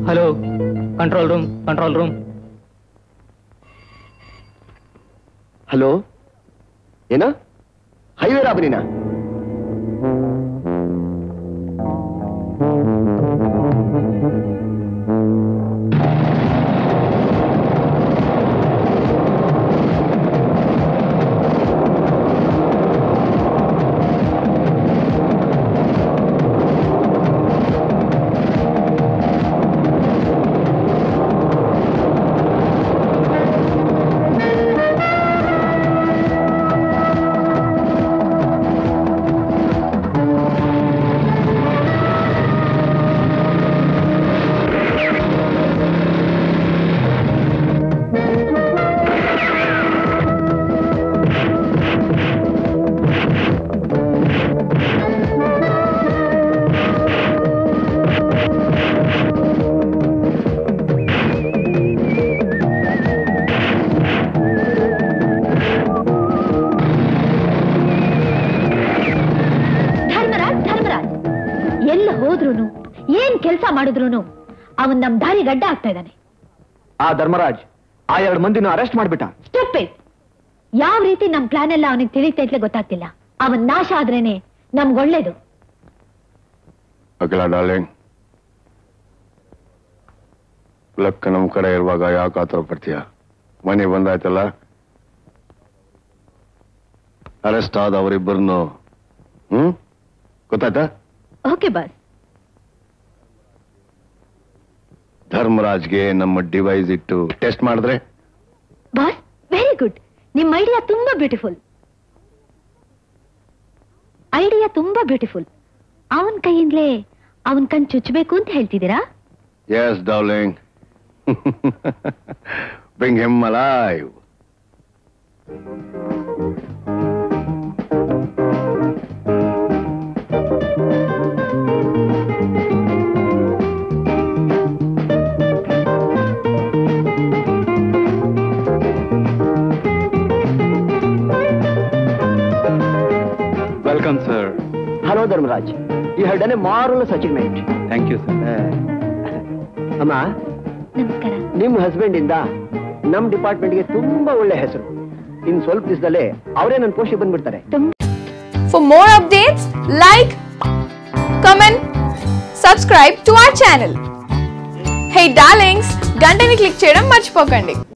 Hello control room control room hello ಏನ highway ರಾಬರಿನಾ ಧರ್ಮರಾಜ್ ಧರ್ಮರಾಜ್ ಎಲ್ಲ ಹೋದ್ರುನು ಏನ್ ಕೆಲಸ ಮಾಡಿದ್ರುನು ಅವನ್ ನಮ್ ದಾರಿ ಗಡ್ಡ ಆಗ್ತಾ ಇದ್ದಾನೆ ಆ ಧರ್ಮರಾಜ್ ಆ ಎರಡು ಮಂದಿನ ಅರೆಸ್ಟ್ ಮಾಡ್ಬಿಟ್ಟ ಸ್ಟುಪಿಡ್ ಯಾವ ರೀತಿ ನಮ್ ಪ್ಲಾನ್ ಎಲ್ಲ ಅವನಿಗೆ ತಿಳಿತೈತ್ಲೆ ಗೊತ್ತಾಗ್ತಿಲ್ಲ ಅವನ್ ನಾಶ ಆದ್ರೇನೆ ನಮ್ಗೊಳ್ಳೇದು ಅಖಿಲ ಡಾರ್ಲಿಂಗ್ ಲಕ್ ನಮ್ ಕಡೆ ಇರುವಾಗ ಯಾಕೆ ಆತರ ಪಡ್ತೀಯ ಮನೆ ಬಂದಾಯ್ತಲ್ಲ ಅರೆಸ್ಟ್ ಆದ ಅವರಿಬ್ಬರನ್ನು ಹ್ಮ್ ಗೊತ್ತಾಯ್ತಾ ಓಕೆ ಬಾಸ್ ಧರ್ಮರಾಜ್ಗೆ ನಮ್ಮ ಡಿವೈಸ್ ಇಟ್ಟು ಟೆಸ್ಟ್ ಮಾಡಿದ್ರೆ ಬಾಸ್ ವೆರಿ ಗುಡ್ ನಿಮ್ ಐಡಿಯಾ ತುಂಬಾ ಬ್ಯೂಟಿಫುಲ್ ಐಡಿಯಾ ತುಂಬಾ ಬ್ಯೂಟಿಫುಲ್ ಅವನ್ ಕೈಯಿಂದಲೇ ಅವನ್ ಕಣ್ ಚುಚ್ಚಬೇಕು ಅಂತ ಹೇಳ್ತಿದ್ದೀರಾ yes darling bring him alive welcome sir hello Dharmaraj you have done a marvellous achievement thank you sir ಅಮ್ಮ ನಮಸ್ಕಾರ ನಿಮ್ ಹಸ್ಬೆಂಡ್ ಇಂದ ನಮ್ ಡಿಪಾರ್ಟ್ಮೆಂಟ್ಗೆ ತುಂಬಾ ಒಳ್ಳೆ ಹೆಸರು ಇನ್ ಸ್ವಲ್ಪ ದಿವಸದಲ್ಲೇ ಅವರೇ ನನ್ನ ಪೋಸ್ಟಿಗೆ ಬಂದ್ಬಿಡ್ತಾರೆ For more updates, like, comment, subscribe to our channel. Hey darlings, గంటని click చేయడం మర్చిపోకండి